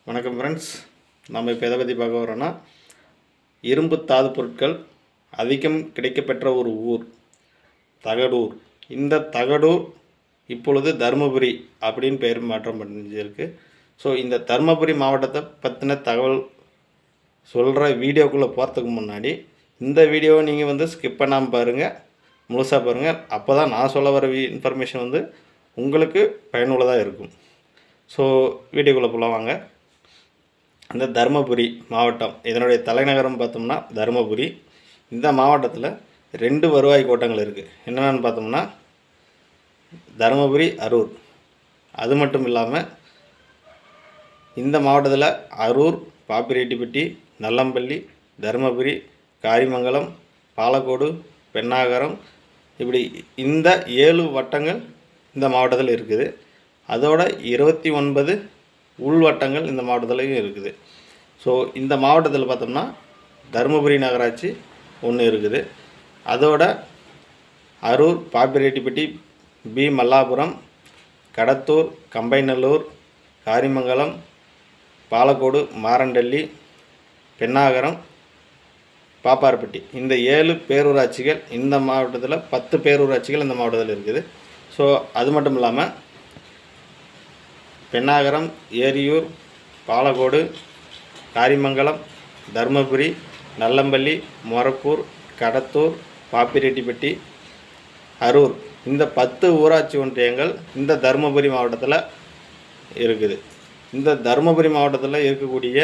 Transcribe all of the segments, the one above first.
வணக்கம் ஃப்ரெண்ட்ஸ் நம்ம இப்போ எதை பற்றி பார்க்க வரோன்னா இரும்பு தாது பொருட்கள் அதிகம் கிடைக்கப்பெற்ற ஒரு ஊர் தகடூர் இந்த தகடூர் இப்பொழுது தருமபுரி அப்படின்னு பெயர் மாற்றம் பண்ணிருக்கு ஸோ இந்த தருமபுரி மாவட்டத்தை பற்றின தகவல் சொல்கிற வீடியோக்குள்ளே போகிறதுக்கு முன்னாடி இந்த வீடியோவை நீங்கள் வந்து ஸ்கிப் பண்ணாமல் பாருங்கள் முழுசாக பாருங்கள் அப்போ தான் நான் சொல்ல வர இன்ஃபர்மேஷன் வந்து உங்களுக்கு பயனுள்ளதாக இருக்கும் ஸோ வீடியோக்குள்ளே போகலாம் வாங்க இந்த தருமபுரி மாவட்டம் இதனுடைய தலைநகரம் பார்த்தோம்னா தருமபுரி இந்த மாவட்டத்தில் ரெண்டு வருவாய் கோட்டங்கள் இருக்குது என்னென்னு பார்த்தோம்னா தருமபுரி அரூர் அது மட்டும் இல்லாமல் இந்த மாவட்டத்தில் அரூர் பாப்பிரெட்டிப்பட்டி நல்லம்பள்ளி தருமபுரி காரிமங்கலம் பாலக்கோடு பெண்ணாகரம் இப்படி இந்த ஏழு வட்டங்கள் இந்த மாவட்டத்தில் இருக்குது அதோட இருபத்தி ஒன்பது உள்வட்டங்கள் இந்த மாவட்டத்துலையும் இருக்குது ஸோ இந்த மாவட்டத்தில் பார்த்தோம்னா தருமபுரி நகராட்சி ஒன்று இருக்குது அதோட அரூர் பாப்பிரெட்டிப்பட்டி பி மல்லாபுரம் கடத்தூர் கம்பைநல்லூர் காரிமங்கலம் பாலக்கோடு மாரண்டள்ளி பெண்ணாகரம் பாப்பார்பட்டி இந்த ஏழு பேரூராட்சிகள் இந்த மாவட்டத்தில் பத்து பேரூராட்சிகள் இந்த மாவட்டத்தில் இருக்குது ஸோ அது மட்டும் இல்லாமல் பெண்ணாகரம் ஏரியூர் பாலக்கோடு காரிமங்கலம் தருமபுரி நல்லம்பள்ளி மொரப்பூர் கடத்தூர் பாப்பிரெட்டிப்பட்டி அரூர் இந்த பத்து ஊராட்சி ஒன்றியங்கள் இந்த தருமபுரி மாவட்டத்தில் இருக்குது இந்த தருமபுரி மாவட்டத்தில் இருக்கக்கூடிய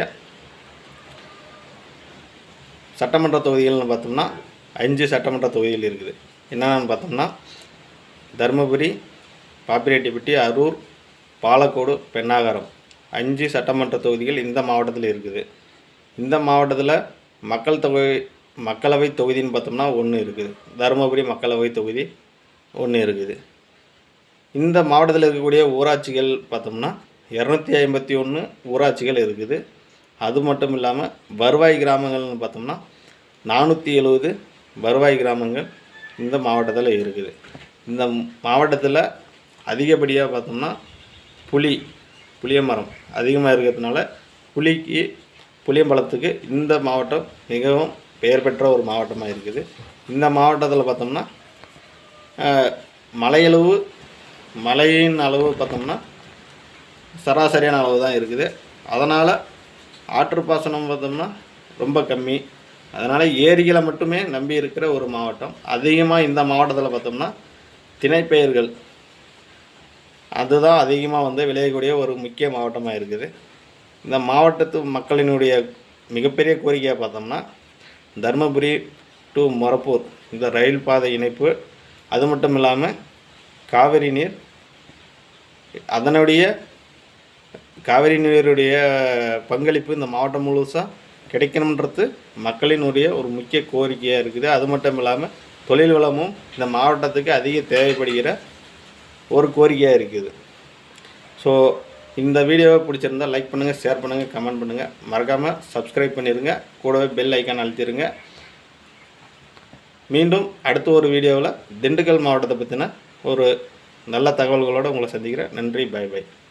சட்டமன்ற தொகுதிகள்னு பார்த்தோம்னா அஞ்சு சட்டமன்ற தொகுதிகள் இருக்குது என்னென்னு பார்த்தோம்னா தருமபுரி பாப்பிரெட்டிப்பட்டி அரூர் பாலக்கோடு பெண்ணாகரம் அஞ்சு சட்டமன்ற தொகுதிகள் இந்த மாவட்டத்தில் இருக்குது இந்த மாவட்டத்தில் மக்கள் தொகை மக்களவை தொகுதின்னு பார்த்தோம்னா ஒன்று இருக்குது தருமபுரி மக்களவை தொகுதி ஒன்று இருக்குது இந்த மாவட்டத்தில் இருக்கக்கூடிய ஊராட்சிகள் பார்த்தோம்னா இரநூத்தி ஐம்பத்தி ஒன்று ஊராட்சிகள் இருக்குது அது மட்டும் இல்லாமல் வருவாய் கிராமங்கள்னு பார்த்தோம்னா நானூற்றி எழுபது வருவாய் கிராமங்கள் இந்த மாவட்டத்தில் இருக்குது இந்த மாவட்டத்தில் அதிகப்படியாக பார்த்தோம்னா புளி புளிய மரம் அதிகமாக இருக்கிறதுனால புளிக்கு புளியம்பழத்துக்கு இந்த மாவட்டம் மிகவும் பெயர் பெற்ற ஒரு மாவட்டமாக இருக்குது இந்த மாவட்டத்தில் பார்த்தோம்னா அஹ், மழையளவு மழையின் அளவு பார்த்தோம்னா சராசரியான அளவு தான் இருக்குது அதனால் ஆற்றுப்பாசனம் பார்த்தோம்னா ரொம்ப கம்மி அதனால் ஏரிகளை மட்டுமே நம்பி இருக்கிற ஒரு மாவட்டம் அதிகமாக இந்த மாவட்டத்தில் பார்த்தோம்னா திணைப்பயிர்கள் அதுதான் அதிகமாக வந்து விளையக்கூடிய ஒரு முக்கிய மாவட்டமாக இருக்குது இந்த மாவட்டத்து மக்களினுடைய மிகப்பெரிய கோரிக்கையாக பார்த்தோம்னா தருமபுரி டு மொரப்பூர் இந்த ரயில் பாதை இணைப்பு அது மட்டும் இல்லாமல் காவிரி நீர் அதனுடைய காவிரி நீருடைய பங்களிப்பு இந்த மாவட்டம் முழுசாக கிடைக்கணுன்றது மக்களினுடைய ஒரு முக்கிய கோரிக்கையாக இருக்குது அது மட்டும் இல்லாமல் தொழில் வளமும் இந்த மாவட்டத்துக்கு அதிக தேவைப்படுகிற ஒரு கோரிக்கையாக இருக்குது ஸோ இந்த வீடியோவை பிடிச்சிருந்தா லைக் பண்ணுங்கள் ஷேர் பண்ணுங்கள் கமெண்ட் பண்ணுங்கள் மறக்காமல் சப்ஸ்கிரைப் பண்ணிடுங்க கூடவே பெல் ஐக்கான் அழுத்திடுங்க மீண்டும் அடுத்த ஒரு வீடியோவில் திண்டுக்கல் மாவட்டத்தை பற்றின ஒரு நல்ல தகவல்களோடு உங்களை சந்திக்கிறேன் நன்றி பை பை